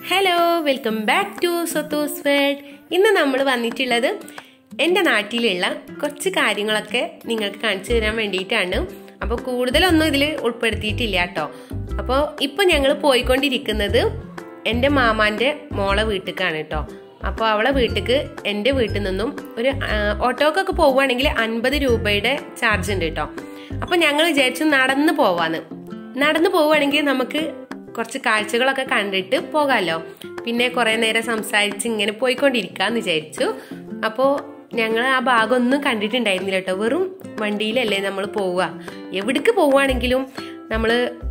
hello welcome back to Sothus world ഇന്ന് നമ്മൾ വന്നിട്ടുള്ളത് എൻ്റെ നാട്ടിലുള്ള കുറച്ച് കാര്യങ്ങളൊക്കെ നിങ്ങൾക്ക് കാണിച്ചു തരാൻ വേണ്ടിയിട്ടാണ് അപ്പോൾ കൂടുതലൊന്നും ഇതിൽ ഉൾപ്പെടുത്തിയിട്ടില്ല കേട്ടോ അപ്പോൾ ഇപ്പോൾ ഞങ്ങൾ പോയിക്കൊണ്ടിരിക്കുന്നത് എൻ്റെ മാമാൻ്റെ മോളെ വീട്ടിലേക്കാണ് കേട്ടോ അപ്പോൾ അവളെ വീട്ടിക്ക് എൻ്റെ വീട്ടിൽ നിന്നും ഒരു ആ, ഓട്ടോക്കൊക്കെ പോവുകയാണെങ്കിൽ അൻപത് രൂപയുടെ ചാർജ് ഉണ്ട് കേട്ടോ അപ്പോൾ ഞങ്ങൾ വിചാരിച്ചു നടന്ന് പോവാന്ന് നടന്നു പോവുകയാണെങ്കിൽ നമുക്ക് കുറച്ച് കാഴ്ചകളൊക്കെ കണ്ടിട്ട് പോകാമല്ലോ പിന്നെ കുറേ നേരം സംസാരിച്ച് ഇങ്ങനെ പോയിക്കൊണ്ടിരിക്കാന്ന് വിചാരിച്ചു അപ്പോൾ ഞങ്ങൾ ആ ഭാഗം ഒന്നും കണ്ടിട്ടുണ്ടായിരുന്നില്ല കേട്ടോ വെറും വണ്ടിയിലല്ലേ നമ്മൾ പോവുക എവിടേക്ക് പോവുകയാണെങ്കിലും നമ്മൾ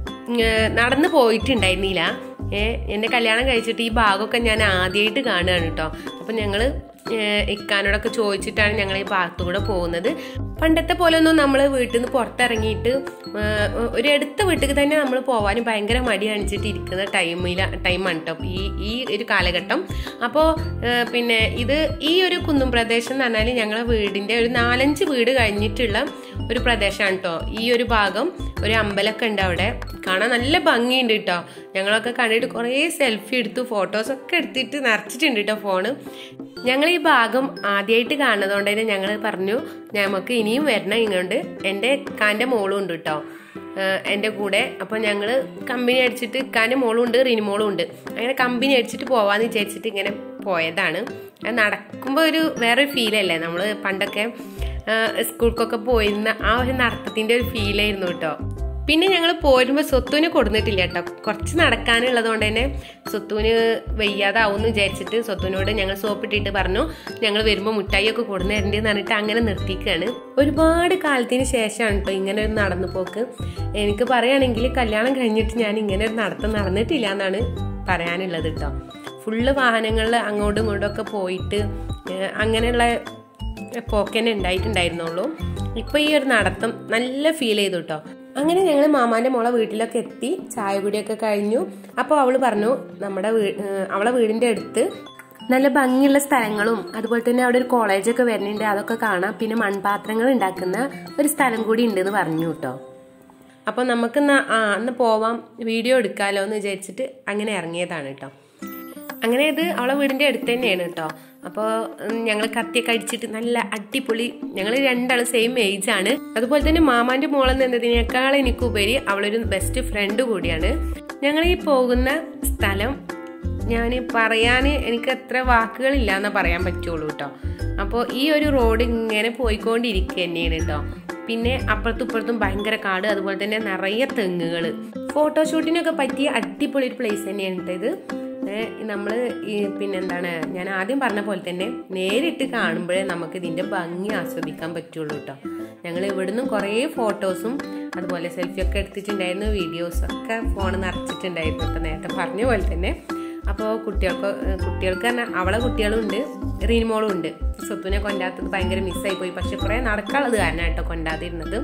നടന്നു പോയിട്ടുണ്ടായിരുന്നില്ല ഏ എന്റെ കല്യാണം കഴിച്ചിട്ട് ഈ ഭാഗമൊക്കെ ഞാൻ ആദ്യമായിട്ട് കാണുകയാണ് കേട്ടോ അപ്പം ഞങ്ങൾ ഇക്കാനോടൊക്കെ ചോദിച്ചിട്ടാണ് ഞങ്ങൾ ഈ ഭാഗത്തൂടെ പോകുന്നത് പണ്ടത്തെ പോലെ ഒന്നും നമ്മൾ വീട്ടിൽ നിന്ന് പുറത്തിറങ്ങിയിട്ട് ഏഹ്, ഒരു അടുത്ത വീട്ടിൽ തന്നെ നമ്മൾ പോകാൻ ഭയങ്കര മടി കാണിച്ചിട്ട് ഇരിക്കുന്ന ടൈമില ടൈമാണ് കേട്ടോ ഈ ഈ ഒരു കാലഘട്ടം അപ്പോൾ പിന്നെ ഇത് ഈ ഒരു കുന്നും പ്രദേശം എന്ന് പറഞ്ഞാൽ ഞങ്ങളെ വീടിന്റെ ഒരു നാലഞ്ച് വീട് കഴിഞ്ഞിട്ടുള്ള ഒരു പ്രദേശമാണ് കേട്ടോ ഈ ഒരു ഭാഗം ഒരു അമ്പലമൊക്കെ ഉണ്ട് അവിടെ കാണാൻ നല്ല ഭംഗിയുണ്ട് കേട്ടോ ഞങ്ങളൊക്കെ കണ്ടിട്ട് കുറേ സെൽഫി എടുത്തു ഫോട്ടോസ് ഒക്കെ എടുത്തിട്ട് നിറച്ചിട്ടുണ്ട് കേട്ടോ ഫോണ് ഞങ്ങൾ ഈ ഭാഗം ആദ്യമായിട്ട് കാണുന്നതുകൊണ്ട് തന്നെ ഞങ്ങൾ പറഞ്ഞു നമുക്ക് ഇനിയും വരണം ഇങ്ങോട്ട് എൻ്റെ കാൻ്റെ മോളും ഉണ്ട് കേട്ടോ ഏഹ് എൻ്റെ കൂടെ അപ്പോൾ ഞങ്ങൾ കമ്പനി അടിച്ചിട്ട് ഇക്കാൻ്റെ മോളും ഉണ്ട് റിനിമോളും ഉണ്ട് അങ്ങനെ കമ്പനി അടിച്ചിട്ട് പോവാന്ന് വിചാരിച്ചിട്ട് ഇങ്ങനെ പോയതാണ് അത് നടക്കുമ്പോൾ ഒരു വേറൊരു ഫീലല്ലേ നമ്മൾ പണ്ടൊക്കെ സ്കൂൾക്കൊക്കെ പോയിരുന്ന ആ ഒരു നടത്തത്തിൻ്റെ ഒരു ഫീലായിരുന്നു കേട്ടോ പിന്നെ ഞങ്ങൾ പോരുമ്പോൾ സ്വത്തുവിന് കൊടുത്തിട്ടില്ല കേട്ടോ കുറച്ച് നടക്കാനുള്ളത് കൊണ്ട് തന്നെ സ്വത്തുവിന് വയ്യാതാവും എന്ന് വിചാരിച്ചിട്ട് സ്വത്തുവിനോട് ഞങ്ങൾ സോപ്പിട്ടിട്ട് പറഞ്ഞു ഞങ്ങൾ വരുമ്പോൾ മുട്ടായി ഒക്കെ കൊടുന്നു തരണ്ടെന്ന് പറഞ്ഞിട്ട് അങ്ങനെ നിർത്തിക്കുകയാണ് ഒരുപാട് കാലത്തിന് ശേഷമാണ് കേട്ടോ ഇങ്ങനെ ഒരു നടന്നു പോക്ക് എനിക്ക് പറയുകയാണെങ്കിൽ കല്യാണം കഴിഞ്ഞിട്ട് ഞാൻ ഇങ്ങനെ ഒരു നടത്തം നടന്നിട്ടില്ല എന്നാണ് പറയാനുള്ളത് കേട്ടോ ഫുള്ള് വാഹനങ്ങളിൽ അങ്ങോട്ടും ഇങ്ങോട്ടും ഒക്കെ പോയിട്ട് ഏഹ് അങ്ങനെയുള്ള പോക്കന്നെ ഉണ്ടായിട്ടുണ്ടായിരുന്നുള്ളൂ ഇപ്പൊ ഈ ഒരു നടത്തം നല്ല ഫീൽ ചെയ്തു കേട്ടോ അങ്ങനെ ഞങ്ങൾ മാമാന്റെ മോളെ വീട്ടിലൊക്കെ എത്തി ചായ കുടിയൊക്കെ കഴിഞ്ഞു അപ്പോൾ അവള് പറഞ്ഞു നമ്മുടെ വീ ഏഹ് അവളെ വീടിന്റെ അടുത്ത് നല്ല ഭംഗിയുള്ള സ്ഥലങ്ങളും അതുപോലെ തന്നെ അവിടെ ഒരു കോളേജൊക്കെ വരുന്നുണ്ട് അതൊക്കെ കാണാം പിന്നെ മൺപാത്രങ്ങൾ ഉണ്ടാക്കുന്ന ഒരു സ്ഥലം കൂടി ഉണ്ടെന്ന് പറഞ്ഞു കേട്ടോ അപ്പോൾ നമുക്ക് ആ അന്ന് പോവാം വീഡിയോ എടുക്കാലോ എന്ന് വിചാരിച്ചിട്ട് അങ്ങനെ ഇറങ്ങിയതാണ് കേട്ടോ അങ്ങനെ ഇത് അവളെ വീടിന്റെ അടുത്ത് തന്നെയാണ് കേട്ടോ അപ്പോൾ ഞങ്ങൾ കത്തിയൊക്കെ അടിച്ചിട്ട് നല്ല അടിപൊളി ഞങ്ങൾ രണ്ടാളും സെയിം ഏജ് ആണ് അതുപോലെ തന്നെ മാമാന്റെ മോളെന്ന് എന്നതിനേക്കാൾ എനിക്കുപരി അവളൊരു ബെസ്റ്റ് ഫ്രണ്ട് കൂടിയാണ് ഞങ്ങൾ ഈ പോകുന്ന സ്ഥലം ഞാൻ പറയാൻ എനിക്ക് എത്ര വാക്കുകളില്ല എന്ന് പറയാൻ പറ്റുള്ളൂ കേട്ടോ അപ്പോൾ ഈ ഒരു റോഡ് ഇങ്ങനെ പോയിക്കൊണ്ടിരിക്കുക തന്നെയാണ് കേട്ടോ പിന്നെ അപ്പുറത്തും ഇപ്പുറത്തും ഭയങ്കര കാട് അതുപോലെ തന്നെ നിറയെ തെങ്ങുകൾ ഫോട്ടോഷൂട്ടിനൊക്കെ പറ്റിയ അടിപൊളി ഒരു പ്ലേസ് തന്നെയാണ് കേട്ടോ ഇത് നമ്മൾ ഈ പിന്നെന്താണ് ഞാൻ ആദ്യം പറഞ്ഞ പോലെ തന്നെ നേരിട്ട് കാണുമ്പോഴേ നമുക്ക് ഇതിന്റെ ഭംഗി ആസ്വദിക്കാൻ പറ്റുള്ളൂ കേട്ടോ ഞങ്ങൾ ഇവിടുന്നും കുറേ ഫോട്ടോസും അതുപോലെ സെൽഫി ഒക്കെ എടുത്തിട്ടുണ്ടായിരുന്നു വീഡിയോസ് ഒക്കെ ഫോൺ നിറച്ചിട്ടുണ്ടായിരുന്നു കേട്ടോ നേരത്തെ പറഞ്ഞ പോലെ തന്നെ അപ്പോൾ കുട്ടികൾക്ക് കുട്ടികൾക്ക് തന്നെ അവളെ കുട്ടികളും ഉണ്ട് റീനിമോളും ഉണ്ട് സ്വത്തുവിനെ കൊണ്ടാത്തത് ഭയങ്കര മിസ്സായി പോയി പക്ഷെ കുറേ നടക്കാനുള്ളത് കാരണം കേട്ടോ കൊണ്ടാതിരുന്നത്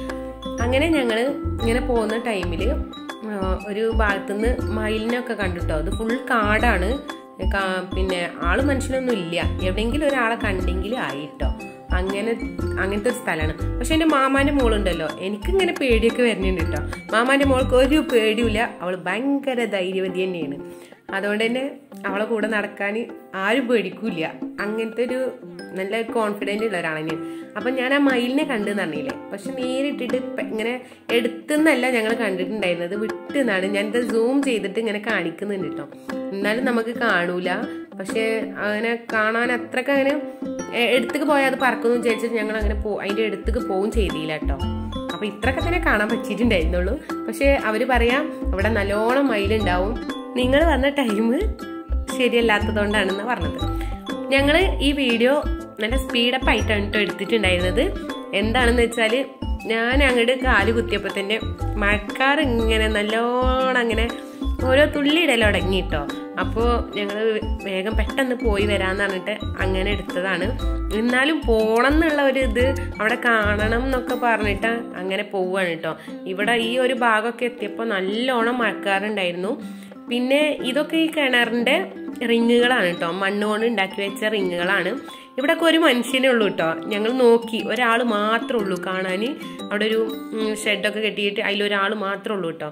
അങ്ങനെ ഞങ്ങൾ ഇങ്ങനെ പോകുന്ന ടൈമിൽ ഒരു ഭാഗത്തുനിന്ന് മയിലിനൊക്കെ കണ്ടിട്ടോ അത് ഫുൾ കാടാണ് കാ- പിന്നെ ആള് മനുഷ്യനൊന്നും ഇല്ല എവിടെയെങ്കിലും ഒരാളെ കണ്ടെങ്കിൽ ആയിട്ടോ അങ്ങനെ അങ്ങനത്തെ ഒരു സ്ഥലമാണ് പക്ഷെ എൻ്റെ മാമാൻ്റെ മോളുണ്ടല്ലോ എനിക്കിങ്ങനെ പേടിയൊക്കെ വരുന്നുണ്ട് കേട്ടോ മാമാൻ്റെ മോൾക്ക് ഒരു പേടിയില്ല അവൾ ഭയങ്കര ധൈര്യവതി തന്നെയാണ് അതുകൊണ്ട് തന്നെ അവളെ കൂടെ നടക്കാൻ ആരും പേടിക്കൂല അങ്ങനത്തെ ഒരു നല്ല കോൺഫിഡൻ്റ് ഉള്ള ഒരാളാണ് അപ്പം ഞാൻ ആ മയിലിനെ കണ്ടു പറഞ്ഞില്ലേ പക്ഷെ നേരിട്ടിട്ട് ഇപ്പ- ഇങ്ങനെ എടുത്തുന്നല്ല ഞങ്ങൾ കണ്ടിട്ടുണ്ടായിരുന്നത് വിട്ടുന്നാണ് ഞാനിത് സൂം ചെയ്തിട്ട് ഇങ്ങനെ കാണിക്കുന്നുണ്ട് കേട്ടോ എന്നാലും നമുക്ക് കാണൂല പക്ഷെ അങ്ങനെ കാണാൻ അത്രക്ക് അങ്ങനെ എ- എടുത്തേക്ക് പോയാൽ അത് പറക്കുന്നു വിചാരിച്ചിട്ട് ഞങ്ങൾ അങ്ങനെ പോ അതിൻ്റെ അടുത്തേക്ക് പോവും ചെയ്തില്ല കേട്ടോ അപ്പൊ ഇത്രയൊക്കെ തന്നെ കാണാൻ പറ്റിയിട്ടുണ്ടായിരുന്നുള്ളൂ പക്ഷെ അവര് പറയാം അവിടെ നല്ലോണം മയിലുണ്ടാവും നിങ്ങൾ വന്ന ടൈം ശരിയല്ലാത്തതുകൊണ്ടാണെന്ന് പറഞ്ഞത് ഞങ്ങൾ ഈ വീഡിയോ നല്ല സ്പീഡപ്പ് ആയിട്ടാണ് കേട്ടോ എടുത്തിട്ടുണ്ടായിരുന്നത് എന്താണെന്ന് വെച്ചാൽ ഞാൻ അങ്ങോട്ട് കാല് കുത്തിയപ്പോൾ തന്നെ മഴക്കാർ ഇങ്ങനെ നല്ലോണം അങ്ങനെ ഓരോ തുള്ളി ഇടയിൽ തുടങ്ങി കേട്ടോ അപ്പോൾ ഞങ്ങൾ വേഗം പെട്ടെന്ന് പോയി വരാന്ന് പറഞ്ഞിട്ട് അങ്ങനെ എടുത്തതാണ് എന്നാലും പോണം എന്നുള്ള ഒരു ഇത് അവിടെ കാണണം എന്നൊക്കെ പറഞ്ഞിട്ട് അങ്ങനെ പോവുകയാണ് കേട്ടോ ഇവിടെ ഈ ഒരു ഭാഗമൊക്കെ എത്തിയപ്പോൾ നല്ലോണം മഴക്കാറുണ്ടായിരുന്നു പിന്നെ ഇതൊക്കെ ഈ കിണറിന്റെ റിങ്ങുകളാണ് കേട്ടോ മണ്ണ് കൊണ്ട് ഉണ്ടാക്കി വെച്ച റിങ്ങുകളാണ് ഇവിടെയൊക്കെ ഒരു മനുഷ്യനേ ഉള്ളൂ കേട്ടോ ഞങ്ങൾ നോക്കി ഒരാൾ മാത്രമേ ഉള്ളൂ കാണാൻ അവിടെ ഒരു ഷെഡൊക്കെ കെട്ടിയിട്ട് അതിലൊരാൾ മാത്രമേ ഉള്ളൂ കേട്ടോ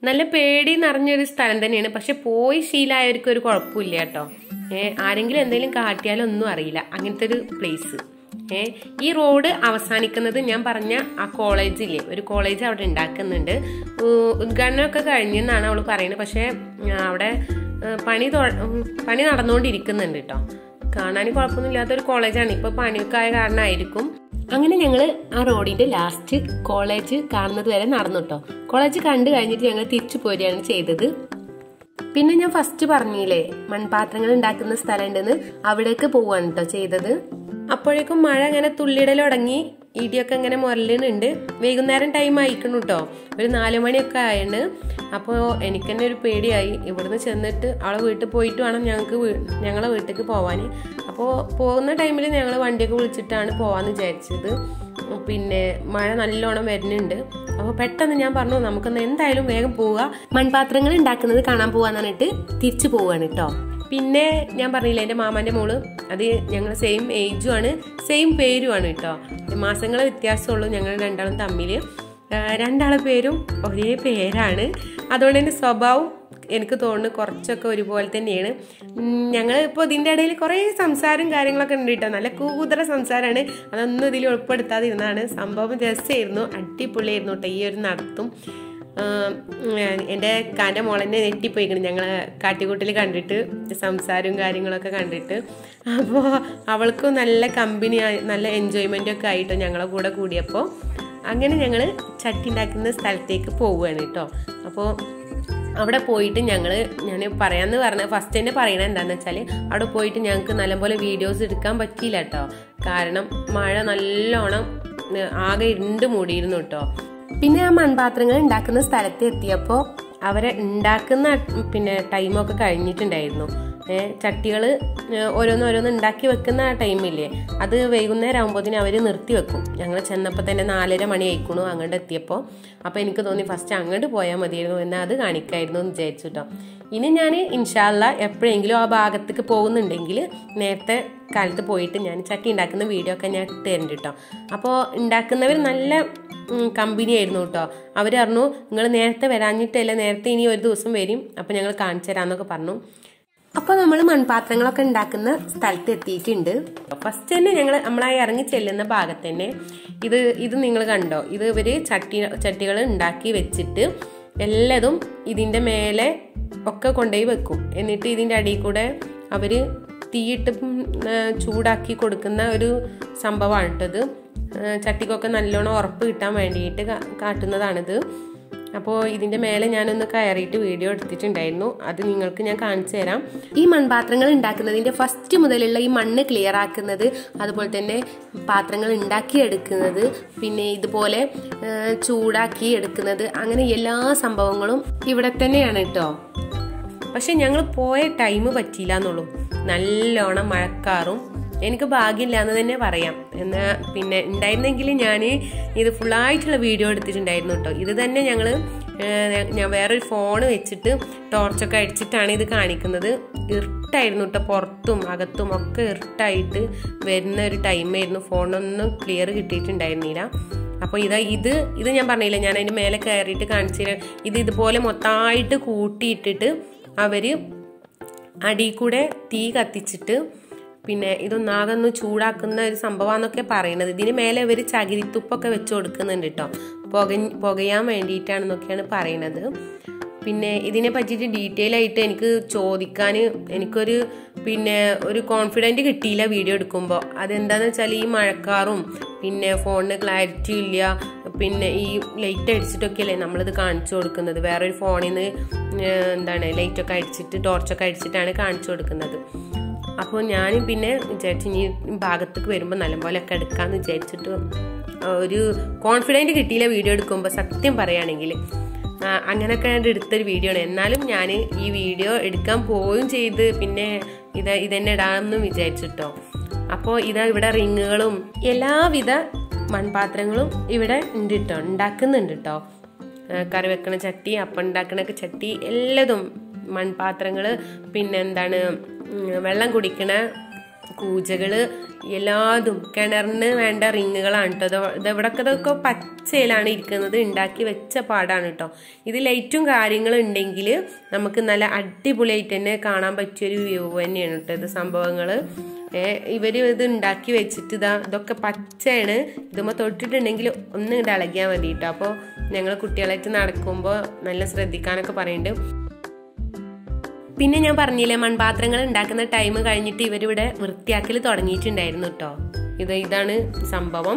നല്ല പേടി നിറഞ്ഞൊരു സ്ഥലം തന്നെയാണ് പക്ഷെ പോയി ശീലമായവർക്ക് ഒരു കുഴപ്പമില്ല കേട്ടോ ഏ ആരെങ്കിലും എന്തെങ്കിലും കാട്ടിയാലും ഒന്നും അറിയില്ല അങ്ങനത്തെ ഒരു പ്ലേസ് ഏ ഈ റോഡ് അവസാനിക്കുന്നത് ഞാൻ പറഞ്ഞ ആ കോളേജില്ലേ ഒരു കോളേജ് അവിടെ ഉണ്ടാക്കുന്നുണ്ട് ഉ- ഉദ്ഘാടനമൊക്കെ കഴിഞ്ഞെന്നാണ് അവൾ പറയുന്നത് പക്ഷേ ആ, അവിടെ ആ, പണി തൊ- ഉം, പണി നടന്നുകൊണ്ടിരിക്കുന്നുണ്ട് കേട്ടോ കാണാൻ കുഴപ്പമൊന്നുമില്ലാത്തൊരു കോളേജാണ് ഇപ്പൊ പണിയൊക്കെ ആയ കാരണമായിരിക്കും അങ്ങനെ ഞങ്ങൾ ആ റോഡിന്റെ ലാസ്റ്റ് കോളേജ് കാണുന്നത് വരെ നടന്നു കേട്ടോ കോളേജ് കണ്ടു കഴിഞ്ഞിട്ട് ഞങ്ങൾ തിരിച്ചു പോരുകയാണ് ചെയ്തത് പിന്നെ ഞാൻ ഫസ്റ്റ് പറഞ്ഞില്ലേ മൺപാത്രങ്ങൾ ഉണ്ടാക്കുന്ന സ്ഥലം ഉണ്ടെന്ന് അവിടേക്ക് പോവാണ് കേട്ടോ ചെയ്തത് അപ്പോഴേക്കും മഴ അങ്ങനെ തുള്ളിടലൊടങ്ങി ഇടിയൊക്കെ ഇങ്ങനെ മുരലുന്നുണ്ട് വൈകുന്നേരം ടൈം ആയിക്കണു കേട്ടോ ഒരു നാലു മണിയൊക്കെ ആയാണ് അപ്പോൾ എനിക്ക് തന്നെ ഒരു പേടിയായി ഇവിടുന്ന് ചെന്നിട്ട് അവളെ വീട്ടിൽ പോയിട്ട് വേണം ഞങ്ങൾക്ക് ഞങ്ങളെ വീട്ടിലേക്ക് പോവാൻ അപ്പോൾ പോകുന്ന ടൈമിൽ ഞങ്ങൾ വണ്ടിയൊക്കെ വിളിച്ചിട്ടാണ് പോവാന്ന് വിചാരിച്ചത് പിന്നെ മഴ നല്ലോണം വരുന്നുണ്ട് അപ്പോൾ പെട്ടെന്ന് ഞാൻ പറഞ്ഞു നമുക്കൊന്ന് എന്തായാലും വേഗം പോവുക മൺപാത്രങ്ങൾ ഉണ്ടാക്കുന്നത് കാണാൻ പോവാന്ന് പറഞ്ഞിട്ട് തിരിച്ചു പോവാണ് കേട്ടോ പിന്നെ ഞാൻ പറഞ്ഞില്ല എൻ്റെ മാമാൻ്റെ മോള് അത് ഞങ്ങൾ സെയിം ഏജും ആണ് സെയിം പേരുമാണ് കേട്ടോ മാസങ്ങളെ വ്യത്യാസമുള്ളൂ ഞങ്ങൾ രണ്ടാളും തമ്മിൽ രണ്ടാളെ പേരും ഒരേ പേരാണ് അതുകൊണ്ട് തന്നെ സ്വഭാവം എനിക്ക് തോന്നുന്നു കുറച്ചൊക്കെ ഒരുപോലെ തന്നെയാണ് ഞങ്ങൾ ഇപ്പോൾ ഇതിൻ്റെ ഇടയിൽ കുറേ സംസാരം കാര്യങ്ങളൊക്കെ ഉണ്ട് കേട്ടോ നല്ല കൂതറ സംസാരമാണ് അതൊന്നും ഇതിൽ ഉൾപ്പെടുത്താതിരുന്നതാണ് സംഭവം രസമായിരുന്നു അടിപൊളിയായിരുന്നു കേട്ടോ ഈ ഒരു നടത്തും എൻ്റെ കാൻ്റെ മോളെന്നെ നെറ്റിപ്പോയിക്കണം ഞങ്ങൾ കാട്ടിക്കൂട്ടിൽ കണ്ടിട്ട് സംസാരവും കാര്യങ്ങളൊക്കെ കണ്ടിട്ട് അപ്പോൾ അവൾക്കും നല്ല കമ്പനി നല്ല എൻജോയ്മെൻ്റ് ഒക്കെ ആയിട്ടോ ഞങ്ങളെ കൂടെ കൂടിയപ്പോൾ അങ്ങനെ ഞങ്ങൾ ചട്ടി ഉണ്ടാക്കുന്ന സ്ഥലത്തേക്ക് പോവുകയാണ് കേട്ടോ അപ്പോൾ അവിടെ പോയിട്ട് ഞങ്ങൾ ഞാൻ പറയാമെന്ന് പറഞ്ഞ ഫസ്റ്റ് തന്നെ പറയണത് എന്താണെന്ന് വെച്ചാൽ അവിടെ പോയിട്ട് ഞങ്ങൾക്ക് നല്ലപോലെ വീഡിയോസ് എടുക്കാൻ പറ്റിയില്ല കേട്ടോ കാരണം മഴ നല്ലോണം ഏ, ആകെ ഇരുണ്ട് മൂടിയിരുന്നു കേട്ടോ പിന്നെ ആ മൺപാത്രങ്ങൾ ഉണ്ടാക്കുന്ന സ്ഥലത്ത് എത്തിയപ്പോൾ അവരെ ഉണ്ടാക്കുന്ന പിന്നെ ടൈമൊക്കെ കഴിഞ്ഞിട്ടുണ്ടായിരുന്നു ഏഹ് ചട്ടികൾ ഓരോന്നോരോന്ന് ഉണ്ടാക്കി വെക്കുന്ന ആ ടൈമില്ലേ അത് വൈകുന്നേരം ആകുമ്പോഴത്തേന് അവർ നിർത്തി വെക്കും ഞങ്ങൾ ചെന്നപ്പോൾ തന്നെ നാലര മണി ആയിക്കണു അങ്ങോട്ട് എത്തിയപ്പോൾ അപ്പോൾ എനിക്ക് തോന്നി ഫസ്റ്റ് അങ്ങോട്ട് പോയാൽ മതിയായിരുന്നു എന്നാൽ അത് കാണിക്കായിരുന്നു എന്ന് വിചാരിച്ചു കേട്ടോ ഇനി ഞാൻ ഇൻഷാല്ല എപ്പോഴെങ്കിലും ആ ഭാഗത്തേക്ക് പോകുന്നുണ്ടെങ്കിൽ നേരത്തെ കാലത്ത് പോയിട്ട് ഞാൻ ചട്ടി ഉണ്ടാക്കുന്ന വീഡിയോ ഒക്കെ ഞാൻ ഇട്ട് തരുന്നുണ്ട് കേട്ടോ അപ്പോൾ ഉണ്ടാക്കുന്നവർ നല്ല കമ്പനി ആയിരുന്നു കേട്ടോ അവർ പറഞ്ഞു നിങ്ങൾ നേരത്തെ വരാഞ്ഞിട്ടല്ല നേരത്തെ ഇനി ഒരു ദിവസം വരും അപ്പോൾ ഞങ്ങൾ കാണിച്ചു തരാമെന്നൊക്കെ പറഞ്ഞു അപ്പോൾ നമ്മൾ മൺപാത്രങ്ങളൊക്കെ ഉണ്ടാക്കുന്ന സ്ഥലത്ത് എത്തിയിട്ടുണ്ട് ഫസ്റ്റ് തന്നെ ഞങ്ങൾ നമ്മളായി ഇറങ്ങി ചെല്ലുന്ന ഭാഗത്ത് തന്നെ ഇത് ഇത് നിങ്ങൾ കണ്ടോ ഇത് ഇവർ ചട്ടി ചട്ടികൾ ഉണ്ടാക്കി വെച്ചിട്ട് എല്ലാതും ഇതിൻ്റെ മേലെ ഒക്കെ കൊണ്ടുപോയി വെക്കും എന്നിട്ട് ഇതിൻ്റെ അടിയിൽ കൂടെ അവർ തീയിട്ട് ഉം, ആ, ചൂടാക്കി കൊടുക്കുന്ന ഒരു സംഭവമാണ് കേട്ടത് ചട്ടിക്കൊക്കെ നല്ലോണം ഉറപ്പ് കിട്ടാൻ വേണ്ടിയിട്ട് കാ- കാട്ടുന്നതാണിത് അപ്പോൾ ഇതിൻ്റെ മേലെ ഞാനൊന്ന് കയറിയിട്ട് വീഡിയോ എടുത്തിട്ടുണ്ടായിരുന്നു അത് നിങ്ങൾക്ക് ഞാൻ കാണിച്ചു തരാം ഈ മൺപാത്രങ്ങൾ ഉണ്ടാക്കുന്നതിൻ്റെ ഫസ്റ്റ് മുതലുള്ള ഈ മണ്ണ് ക്ലിയർ ആക്കുന്നത് അതുപോലെ തന്നെ പാത്രങ്ങൾ ഉണ്ടാക്കി എടുക്കുന്നത് പിന്നെ ഇതുപോലെ ആ, ചൂടാക്കി എടുക്കുന്നത് അങ്ങനെ എല്ലാ സംഭവങ്ങളും ഇവിടെ തന്നെയാണ് കേട്ടോ പക്ഷെ ഞങ്ങൾ പോയ ടൈം പറ്റിയില്ല എന്നുള്ളൂ നല്ലോണം മഴക്കാറും എനിക്ക് ഭാഗ്യമില്ല എന്ന് തന്നെ പറയാം എന്നാൽ പിന്നെ ഉണ്ടായിരുന്നെങ്കിൽ ഞാൻ ഇത് ഫുള്ളായിട്ടുള്ള വീഡിയോ എടുത്തിട്ടുണ്ടായിരുന്നു കേട്ടോ ഇത് തന്നെ ഞങ്ങൾ ഞാൻ വേറൊരു ഫോൺ വെച്ചിട്ട് ടോർച്ചൊക്കെ അടിച്ചിട്ടാണ് ഇത് കാണിക്കുന്നത് ഇരുട്ടായിരുന്നു കേട്ടോ പുറത്തും അകത്തും ഒക്കെ ഇരുട്ടായിട്ട് വരുന്ന ഒരു ടൈമായിരുന്നു ഫോണൊന്നും ക്ലിയർ കിട്ടിയിട്ടുണ്ടായിരുന്നില്ല അപ്പോൾ ഇതാ ഇത് ഇത് ഞാൻ പറഞ്ഞില്ല ഞാൻ അതിൻ്റെ മേലെ കയറിയിട്ട് കാണിച്ചു തരാം ഇത് ഇതുപോലെ മൊത്തമായിട്ട് കൂട്ടിയിട്ടിട്ട് അവർ അടിയിൽ കൂടെ തീ കത്തിച്ചിട്ട് പിന്നെ ഇതൊന്നാകെ ഒന്ന് ചൂടാക്കുന്ന ഒരു സംഭവമാണെന്നൊക്കെ പറയണത് ഇതിന് മേലെ ഇവർ ചകിരിത്തുപ്പൊക്കെ വെച്ച് കൊടുക്കുന്നുണ്ട് കേട്ടോ പുക പുകയാൻ വേണ്ടിയിട്ടാണെന്നൊക്കെയാണ് പറയണത് പിന്നെ ഇതിനെ പറ്റിയിട്ട് ഡീറ്റെയിൽ ആയിട്ട് എനിക്ക് ചോദിക്കാൻ എനിക്കൊരു പിന്നെ ഒരു കോൺഫിഡൻറ്റ് കിട്ടിയില്ല വീഡിയോ എടുക്കുമ്പോൾ അതെന്താന്ന് വെച്ചാൽ ഈ മഴക്കാറും പിന്നെ ഫോണിന് ക്ലാരിറ്റി ഇല്ല പിന്നെ ഈ ലൈറ്റ് അടിച്ചിട്ടൊക്കെയല്ലേ നമ്മളിത് കാണിച്ചു കൊടുക്കുന്നത് വേറൊരു ഫോണിൽ നിന്ന് എന്താണ് ലൈറ്റൊക്കെ അടിച്ചിട്ട് ടോർച്ചൊക്കെ അടിച്ചിട്ടാണ് കാണിച്ചു കൊടുക്കുന്നത് അപ്പോൾ ഞാൻ പിന്നെ വിചാരിച്ചു ഇനി ഭാഗത്തേക്ക് വരുമ്പോൾ നല്ലപോലെയൊക്കെ എടുക്കാമെന്ന് വിചാരിച്ചിട്ട് ഒരു കോൺഫിഡൻറ്റ് കിട്ടിയില്ല വീഡിയോ എടുക്കുമ്പോൾ സത്യം പറയുകയാണെങ്കിൽ ആ, അങ്ങനെയൊക്കെ ഞാൻ എടുത്തൊരു വീഡിയോ ആണ് എന്നാലും ഞാൻ ഈ വീഡിയോ എടുക്കാൻ പോവുകയും ചെയ്ത് പിന്നെ ഇത് ഇതന്നെ ഇടാമെന്നും വിചാരിച്ചിട്ടോ അപ്പോൾ ഇതാ ഇവിടെ റിങ്ങുകളും എല്ലാവിധ മൺപാത്രങ്ങളും ഇവിടെ ഉണ്ട് കേട്ടോ ഉണ്ടാക്കുന്നുണ്ട് കേട്ടോ ആ, കറി വെക്കണ ചട്ടി അപ്പം ഉണ്ടാക്കണ ചട്ടി എല്ലാതും മൺപാത്രങ്ങൾ പിന്നെ എന്താണ് ഉം, വെള്ളം കുടിക്കണ കൂജകള് എല്ലാതും കിണറിന് വേണ്ട റിങ്ങുകളാണ് കേട്ടോ ഇതെവിടൊക്കെ ഇതൊക്കെ പച്ചയിലാണ് ഇരിക്കുന്നത് ഉണ്ടാക്കി വെച്ച പാടാണ് കേട്ടോ ഇത് ലൈറ്റും കാര്യങ്ങളും ഉണ്ടെങ്കിൽ നമുക്ക് നല്ല അടിപൊളിയായിട്ട് തന്നെ കാണാൻ പറ്റിയൊരു വ്യൂ തന്നെയാണ് കേട്ടോ ഇത് സംഭവങ്ങൾ ഇവർ ഇത് ഉണ്ടാക്കി വെച്ചിട്ട് ഇതാ ഇതൊക്കെ പച്ചയാണ് ഇതുമ്പോൾ തൊട്ടിട്ടുണ്ടെങ്കിൽ ഒന്ന് ഇങ്ങോട്ട് ഇളകിയാൽ മതി കേട്ടോ അപ്പോൾ ഞങ്ങൾ കുട്ടികളായിട്ട് നടക്കുമ്പോൾ നല്ല ശ്രദ്ധിക്കാനൊക്കെ പറയുന്നുണ്ട് പിന്നെ ഞാൻ പറഞ്ഞില്ലേ മൺപാത്രങ്ങൾ ഉണ്ടാക്കുന്ന ടൈം കഴിഞ്ഞിട്ട് ഇവരിവിടെ വൃത്തിയാക്കൽ തുടങ്ങിയിട്ടുണ്ടായിരുന്നു കേട്ടോ ഇത് ഇതാണ് സംഭവം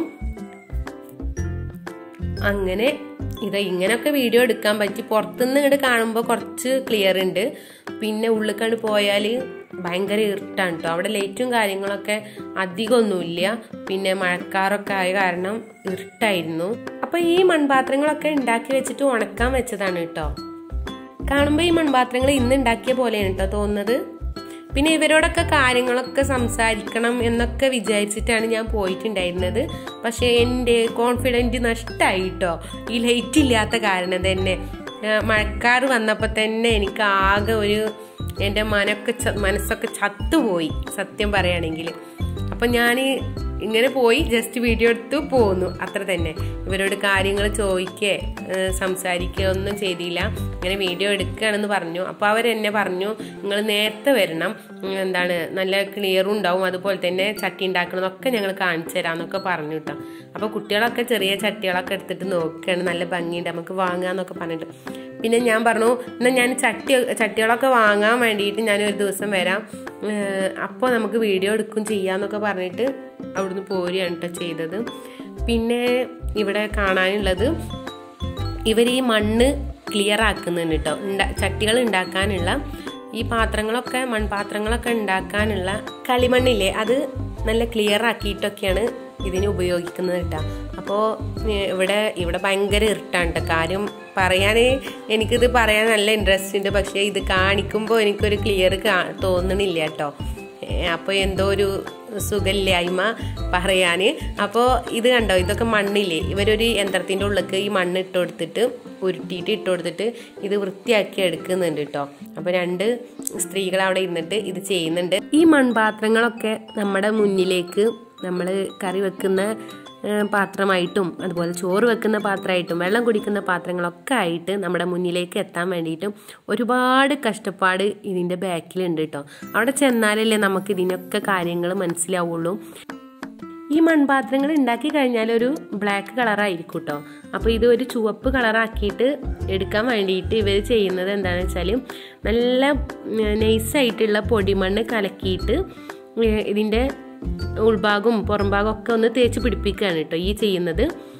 അങ്ങനെ ഇത് ഇങ്ങനെയൊക്കെ വീഡിയോ എടുക്കാൻ പറ്റി പുറത്തുനിന്ന് ഇങ്ങോട്ട് കാണുമ്പോൾ കുറച്ച് ക്ലിയർ ഉണ്ട് പിന്നെ ഉള്ളിൽ കണ്ട് പോയാൽ ഭയങ്കര ഇരുട്ടാണ് കേട്ടോ അവിടെ ലൈറ്റും കാര്യങ്ങളൊക്കെ അധികമൊന്നുമില്ല പിന്നെ മഴക്കാറൊക്കെ ആയ കാരണം ഇരുട്ടായിരുന്നു അപ്പൊ ഈ മൺപാത്രങ്ങളൊക്കെ ഉണ്ടാക്കി വെച്ചിട്ട് ഉണക്കാൻ വെച്ചതാണ് കേട്ടോ കാണുമ്പോൾ ഈ മൺപാത്രങ്ങൾ ഇന്ന് ഉണ്ടാക്കിയ പോലെയാണ് കേട്ടോ തോന്നുന്നത് പിന്നെ ഇവരോടൊക്കെ കാര്യങ്ങളൊക്കെ സംസാരിക്കണം എന്നൊക്കെ വിചാരിച്ചിട്ടാണ് ഞാൻ പോയിട്ടുണ്ടായിരുന്നത് പക്ഷേ എൻ്റെ കോൺഫിഡൻറ്റ് നഷ്ടമായി കേട്ടോ ഈ ലൈറ്റ് ഇല്ലാത്ത കാരണം തന്നെ മഴക്കാർ വന്നപ്പോൾ തന്നെ എനിക്ക് ആകെ ഒരു എൻ്റെ മനൊക്കെ മനസ്സൊക്കെ ചത്തുപോയി സത്യം പറയുകയാണെങ്കിൽ അപ്പം ഞാൻ ഇങ്ങനെ പോയി ജസ്റ്റ് വീഡിയോ എടുത്തു പോന്നു അത്ര തന്നെ ഇവരോട് കാര്യങ്ങൾ ചോദിക്കേ സംസാരിക്കുക ഒന്നും ചെയ്തില്ല ഇങ്ങനെ വീഡിയോ എടുക്കുകയാണെന്ന് പറഞ്ഞു അപ്പോൾ അവരെന്നെ പറഞ്ഞു നിങ്ങൾ നേരത്തെ വരണം എന്താണ് നല്ല ക്ലിയറും ഉണ്ടാവും അതുപോലെ തന്നെ ചട്ടി ഉണ്ടാക്കണതൊക്കെ ഞങ്ങൾ കാണിച്ചു തരാമെന്നൊക്കെ പറഞ്ഞു കേട്ടോ അപ്പോൾ കുട്ടികളൊക്കെ ചെറിയ ചട്ടികളൊക്കെ എടുത്തിട്ട് നോക്കുകയാണ് നല്ല ഭംഗിയുണ്ട് നമുക്ക് വാങ്ങാമെന്നൊക്കെ പറഞ്ഞിട്ട് പിന്നെ ഞാൻ പറഞ്ഞു എന്നാൽ ഞാൻ ചട്ടി ചട്ടികളൊക്കെ വാങ്ങാൻ വേണ്ടിയിട്ട് ഞാൻ ഒരു ദിവസം വരാം അപ്പോൾ നമുക്ക് വീഡിയോ എടുക്കും ചെയ്യാന്നൊക്കെ പറഞ്ഞിട്ട് അവിടുന്ന് പോരുകയാണ് കേട്ടോ ചെയ്തത് പിന്നെ ഇവിടെ കാണാനുള്ളത് ഇവർ ഈ മണ്ണ് ക്ലിയർ ആക്കുന്നുണ്ട് കേട്ടോ ചട്ടികൾ ഉണ്ടാക്കാനുള്ള ഈ പാത്രങ്ങളൊക്കെ മൺപാത്രങ്ങളൊക്കെ ഉണ്ടാക്കാനുള്ള കളിമണ്ണില്ലേ അത് നല്ല ക്ലിയർ ആക്കിയിട്ടൊക്കെയാണ് ഇതിന് ഉപയോഗിക്കുന്നത് കേട്ടോ അപ്പോൾ ഇവിടെ ഇവിടെ ഭയങ്കര ഇരുട്ടാണ് കേട്ടോ കാര്യം പറയാൻ എനിക്കിത് പറയാൻ നല്ല ഇൻട്രസ്റ്റ് ഉണ്ട് പക്ഷേ ഇത് കാണിക്കുമ്പോൾ എനിക്കൊരു ക്ലിയർ തോന്നണില്ല കേട്ടോ അപ്പോൾ എന്തോ ഒരു സുഖമില്ലായ്മ പറയാൻ അപ്പോൾ ഇത് കണ്ടോ ഇതൊക്കെ മണ്ണില്ലേ ഇവരൊരു യന്ത്രത്തിൻ്റെ ഉള്ളിലേക്ക് ഈ മണ്ണ് ഇട്ട് കൊടുത്തിട്ട് ഉരുട്ടിയിട്ട് ഇട്ട് കൊടുത്തിട്ട് ഇത് വൃത്തിയാക്കി എടുക്കുന്നുണ്ട് കേട്ടോ അപ്പോൾ രണ്ട് സ്ത്രീകൾ അവിടെ ഇരുന്നിട്ട് ഇത് ചെയ്യുന്നുണ്ട് ഈ മൺപാത്രങ്ങളൊക്കെ നമ്മുടെ മുന്നിലേക്ക് നമ്മൾ കറി വെക്കുന്ന പാത്രമായിട്ടും അതുപോലെ ചോറ് വെക്കുന്ന പാത്രമായിട്ടും വെള്ളം കുടിക്കുന്ന പാത്രങ്ങളൊക്കെ ആയിട്ട് നമ്മുടെ മുന്നിലേക്ക് എത്താൻ വേണ്ടിയിട്ടും ഒരുപാട് കഷ്ടപ്പാട് ഇതിൻ്റെ ബാക്കിലുണ്ട് കേട്ടോ അവിടെ ചെന്നാലല്ലേ നമുക്ക് ഇതിനൊക്കെ കാര്യങ്ങൾ മനസ്സിലാവുള്ളൂ ഈ മൺപാത്രങ്ങൾ ഉണ്ടാക്കി കഴിഞ്ഞാൽ ഒരു ബ്ലാക്ക് കളറായിരിക്കും കേട്ടോ അപ്പോൾ ഇത് ഒരു ചുവപ്പ് കളറാക്കിയിട്ട് എടുക്കാൻ വേണ്ടിയിട്ട് ഇവർ ചെയ്യുന്നത് എന്താണെന്ന് വെച്ചാൽ നല്ല നൈസായിട്ടുള്ള പൊടിമണ്ണ് കലക്കിയിട്ട് ഇതിൻ്റെ ഉൾഭാഗവും പുറംഭാഗവും ഒക്കെ ഒന്ന് തേച്ച് പിടിപ്പിക്കുകയാണ് കേട്ടോ ഈ ചെയ്യുന്നത്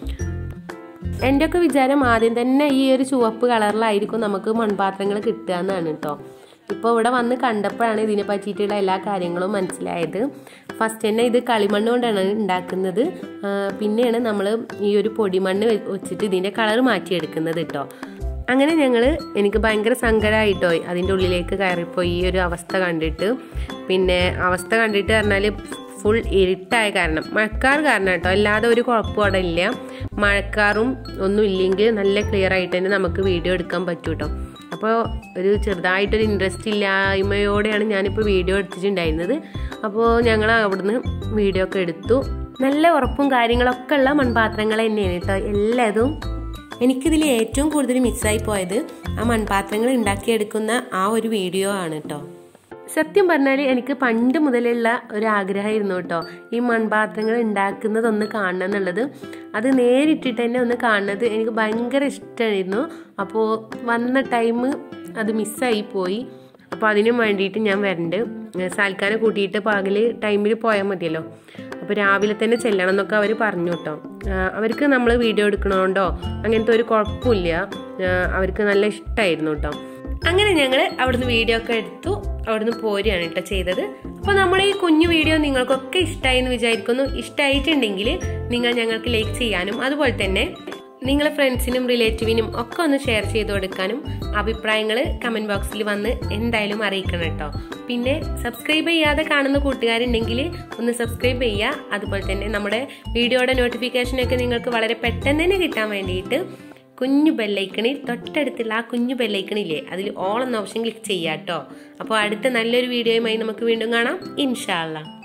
എൻ്റെ ഒക്കെ വിചാരം ആദ്യം തന്നെ ഈ ഒരു ചുവപ്പ് കളറിലായിരിക്കും നമുക്ക് മൺപാത്രങ്ങൾ കിട്ടുക എന്നാണ് കേട്ടോ ഇപ്പോൾ ഇവിടെ വന്ന് കണ്ടപ്പോഴാണ് ഇതിനെ പറ്റിയിട്ടുള്ള എല്ലാ കാര്യങ്ങളും മനസ്സിലായത് ഫസ്റ്റ് തന്നെ ഇത് കളിമണ്ണ് കൊണ്ടാണ് ഉണ്ടാക്കുന്നത് പിന്നെയാണ് നമ്മൾ ഈ ഒരു പൊടിമണ്ണ് വെച്ചിട്ട് ഇതിൻ്റെ കളർ മാറ്റിയെടുക്കുന്നത് കേട്ടോ അങ്ങനെ ഞങ്ങൾ എനിക്ക് ഭയങ്കര സങ്കടമായിട്ടോ അതിൻ്റെ ഉള്ളിലേക്ക് കയറിപ്പോയി ഈ ഒരു അവസ്ഥ കണ്ടിട്ട് പിന്നെ അവസ്ഥ കണ്ടിട്ട് പറഞ്ഞാൽ ഫുൾ ഇരുട്ടായ കാരണം മഴക്കാർ കാരണം കേട്ടോ അല്ലാതെ ഒരു കുഴപ്പം അവിടെ ഇല്ല മഴക്കാറും ഒന്നും ഇല്ലെങ്കിൽ നല്ല ക്ലിയർ ആയിട്ട് തന്നെ നമുക്ക് വീഡിയോ എടുക്കാൻ പറ്റും കേട്ടോ അപ്പോൾ ഒരു ചെറുതായിട്ടൊരു ഇൻട്രസ്റ്റ് ഇല്ലായ്മയോടെയാണ് ഞാനിപ്പോൾ വീഡിയോ എടുത്തിട്ടുണ്ടായിരുന്നത് അപ്പോൾ ഞങ്ങൾ അവിടുന്ന് വീഡിയോ ഒക്കെ എടുത്തു നല്ല ഉറപ്പും കാര്യങ്ങളൊക്കെ ഉള്ള മൺപാത്രങ്ങൾ തന്നെയാണ് കേട്ടോ എല്ലാതും എനിക്കിതിൽ ഏറ്റവും കൂടുതൽ മിസ്സായി പോയത് ആ മൺപാത്രങ്ങൾ ഉണ്ടാക്കിയെടുക്കുന്ന ആ ഒരു വീഡിയോ ആണ് കേട്ടോ സത്യം പറഞ്ഞാൽ എനിക്ക് പണ്ട് മുതലുള്ള ഒരു ആഗ്രഹമായിരുന്നു കേട്ടോ ഈ മൺപാത്രങ്ങൾ ഉണ്ടാക്കുന്നതൊന്ന് കാണണം എന്നുള്ളത് അത് നേരിട്ടിട്ട് തന്നെ ഒന്ന് കാണുന്നത് എനിക്ക് ഭയങ്കര ഇഷ്ടമായിരുന്നു അപ്പോൾ വന്ന ടൈം അത് മിസ്സായി പോയി അപ്പോൾ അതിനും വേണ്ടിയിട്ട് ഞാൻ വരണ്ട് സാൽക്കാനെ കൂട്ടിയിട്ട് പകല് ടൈമിൽ പോയാൽ മതിയല്ലോ അപ്പോൾ രാവിലെ തന്നെ ചെല്ലണം എന്നൊക്കെ അവർ പറഞ്ഞു കേട്ടോ അവർക്ക് നമ്മൾ വീഡിയോ എടുക്കണോണ്ടോ അങ്ങനത്തെ ഒരു കുഴപ്പമില്ല അവർക്ക് നല്ല ഇഷ്ടമായിരുന്നു കേട്ടോ അങ്ങനെ ഞങ്ങൾ അവിടുന്ന് വീഡിയോ ഒക്കെ എടുത്തു അവിടുന്ന് പോരുകയാണ് കേട്ടോ ചെയ്തത് അപ്പോൾ നമ്മുടെ ഈ കുഞ്ഞു വീഡിയോ നിങ്ങൾക്കൊക്കെ ഇഷ്ടമായി എന്ന് വിചാരിക്കുന്നു ഇഷ്ടമായിട്ടുണ്ടെങ്കിൽ നിങ്ങൾ ഞങ്ങൾക്ക് ലൈക്ക് ചെയ്യാനും അതുപോലെ തന്നെ നിങ്ങളെ ഫ്രണ്ട്സിനും റിലേറ്റീവിനും ഒക്കെ ഒന്ന് ഷെയർ ചെയ്ത് കൊടുക്കാനും അഭിപ്രായങ്ങൾ കമന്റ് ബോക്സിൽ വന്ന് എന്തായാലും അറിയിക്കണം കേട്ടോ പിന്നെ സബ്സ്ക്രൈബ് ചെയ്യാതെ കാണുന്ന കൂട്ടുകാരുണ്ടെങ്കിൽ ഒന്ന് സബ്സ്ക്രൈബ് ചെയ്യുക അതുപോലെ തന്നെ നമ്മുടെ വീഡിയോയുടെ നോട്ടിഫിക്കേഷനൊക്കെ നിങ്ങൾക്ക് വളരെ പെട്ടെന്ന് തന്നെ കിട്ടാൻ വേണ്ടിയിട്ട് കുഞ്ഞു ബെല്ലൈക്കണിൽ തൊട്ടടുത്തുള്ള ആ കുഞ്ഞു ബെല്ലൈക്കണില്ലേ അതിൽ ഓൾ എന്ന ഓപ്ഷൻ ക്ലിക്ക് ചെയ്യാം കേട്ടോ അപ്പോൾ അടുത്ത നല്ലൊരു വീഡിയോയുമായി നമുക്ക് വീണ്ടും കാണാം ഇൻഷാല്ല